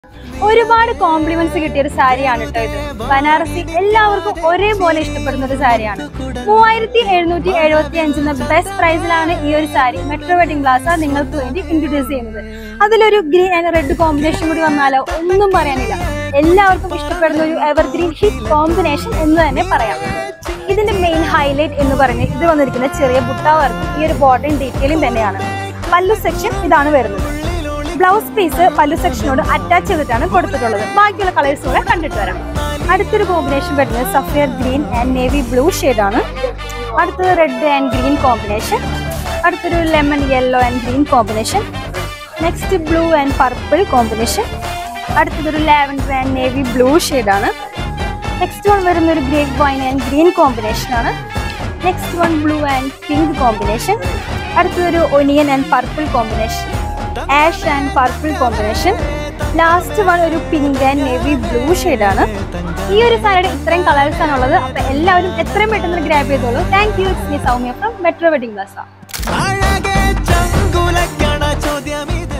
ഒരുപാട് കോംപ്ലിമെന്റ്സ് കിട്ടിയ ഒരു സാരിയാണ് കേട്ടോ ഇത് ബനാറസി എല്ലാവർക്കും ഒരേപോലെ ഇഷ്ടപ്പെടുന്ന ഒരു സാരിയാണ് മൂവായിരത്തി എഴുന്നൂറ്റി എഴുപത്തി അഞ്ചെന്ന ബെസ്റ്റ് പ്രൈസിലാണ് ഈ ഒരു സാരി മെട്രോ വെഡിങ് പ്ലാസ നിങ്ങൾക്ക് വേണ്ടി ഇൻട്രൊഡ്യൂസ് ചെയ്യുന്നത് അതിലൊരു ഗ്രീൻ ആൻഡ് റെഡ് കോമ്പിനേഷൻ കൂടി വന്നാലോ ഒന്നും പറയാനില്ല എല്ലാവർക്കും ഇഷ്ടപ്പെടുന്ന ഒരു എവർഗ്രീൻ ഹിറ്റ് കോമ്പിനേഷൻ എന്ന് തന്നെ പറയാം ഇതിന്റെ മെയിൻ ഹൈലൈറ്റ് എന്ന് പറയുന്നത് ഇത് വന്നിരിക്കുന്ന ചെറിയ ബുട്ട വർക്ക് ഈ ഒരു ബോർഡറിൻ ഡീറ്റെയിലിംഗ് തന്നെയാണ് പല്ലു സെക്ഷൻ ഇതാണ് വരുന്നത് ബ്ലൗസ് പീസ് പല്ലു സെക്ഷനോട് അറ്റാച്ച് ചെയ്തിട്ടാണ് കൊടുത്തിട്ടുള്ളത് ബാക്കിയുള്ള കളേഴ്സ് കൂടെ കണ്ടിട്ട് വരാം അടുത്തൊരു കോമ്പിനേഷൻ വരുന്നത് sapphire green and navy blue ആണ് അടുത്തത് റെഡ് ആൻഡ് ഗ്രീൻ കോമ്പിനേഷൻ അടുത്തൊരു lemon yellow and green combination next blue and purple combination അടുത്തതൊരു ലാവൻഡർ ആൻഡ് നേവി ബ്ലൂ ആണ് നെക്സ്റ്റ് വൺ വരുന്ന ഒരു grape wine and green combination ആണ് next one blue and pink combination അടുത്തതൊരു onion and purple combination ash and purple combination last one ഒരു pink and navy blue ആണ് ഈ ഒരു സാരിയുടെ ഇത്രയും കളേഴ്സ് ആണുള്ളത് അപ്പൊ എല്ലാവരും എത്രയും പെട്ടെന്ന് ഗ്രാബ് ചെയ്തോളൂ thank you it's me Soumya from Metro Wedding Plaza അഴകേ ചങ്കുലക്കണ ചോദ്യമിത്